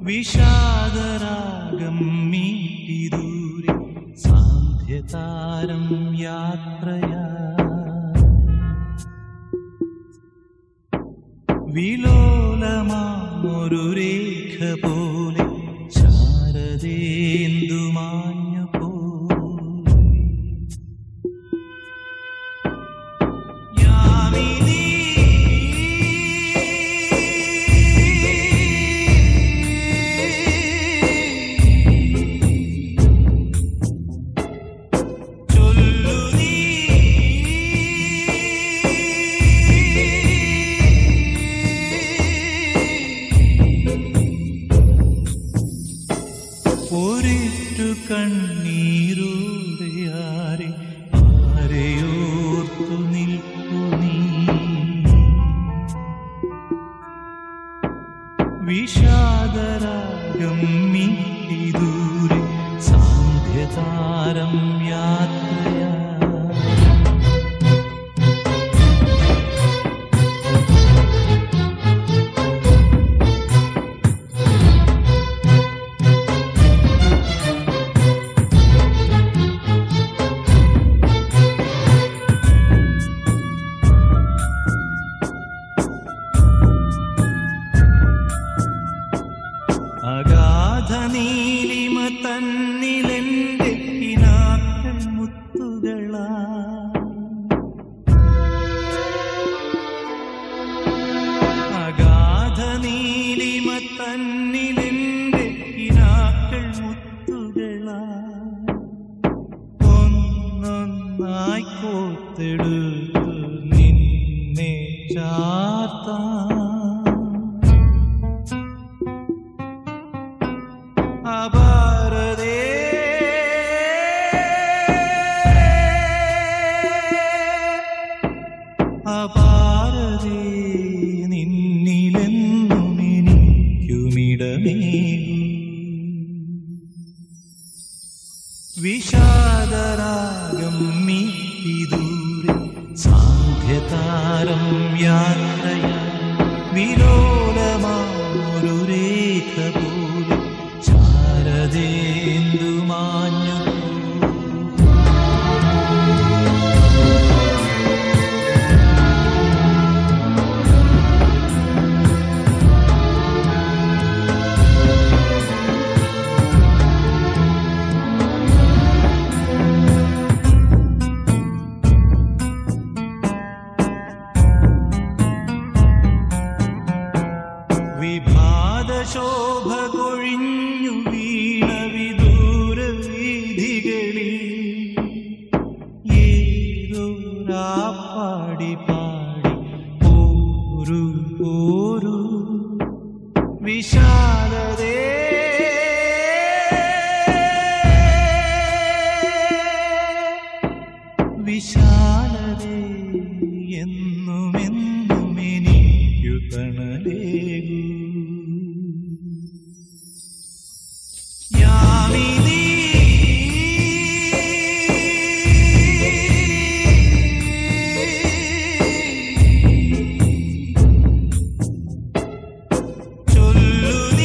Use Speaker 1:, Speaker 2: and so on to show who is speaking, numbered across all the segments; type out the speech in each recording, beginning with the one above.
Speaker 1: വിഷാദരാഗം മീട്ടിദൂരെ സാന്ധ്യതാരം യാത്രയാ വിലോലമാമൊരു രേഖ പോലെ ശാരദേന്ദു മാഞ്ഞു പോയി യാമിനീ ചൊല്ലു നീ ഒരിറ്റു കണ്ണീരോടെ ആരെ ആരെയോർത്തു നിൽപ്പു നീ വിഷാദരാഗം മീട്ടി ദൂരെ സാന്ധ്യതാരം യാത്രയാ അഗാധ നീലിമ തന്നിലെന്റെ കിനാക്കൾ മുത്തുകളാ അഗാധ നീലിമ തന്നിലെന്റെ കിനാക്കൾ മുത്തുകളാ ഒന്നൊന്നായി കോർത്തെടുത്തു നിന്നെ ചാർത്താൻ അപാരതേ അപാരതേ നിന്നിലെന്നും എനിക്കുമിടമേകൂ വിഷാദരാഗം മീട്ടിദൂരെ സാന്ധ്യതാരം യാത്രയാ വിലോലമായൊരു രേഖ പോലെ ശാരദേന്ദു മാഞ്ഞു വിഭാതശോഭ കൊഴിഞ്ഞു വീണ വിദൂര വീഥികളിൽ ഏതോരാപ്പാടി പാടി പോരു പോരു വിശാലതേ വിശാലതേ എന്നുമെന്നും എനിക്കു തണലേകൂ യാമിനീ ചൊല്ലു നീ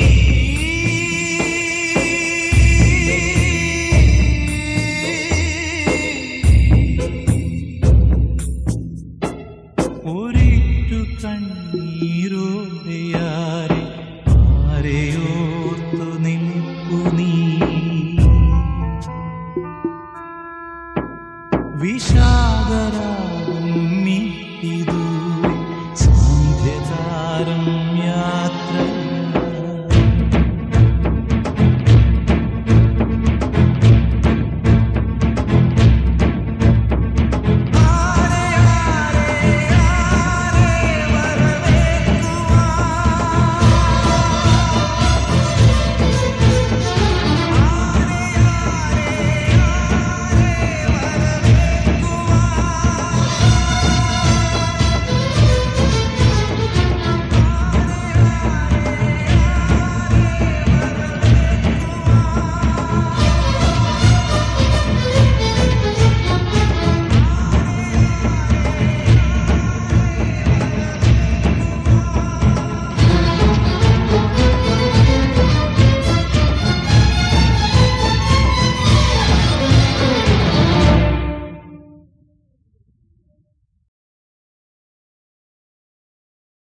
Speaker 1: ഒരിറ്റു കണ്ണീരോടെയാരെ ആരെയോർത്തു നിൽപ്പു നീ വിഷാദരാഗം മീട്ടിദൂരെ സാന്ധ്യതാരം യാത്ര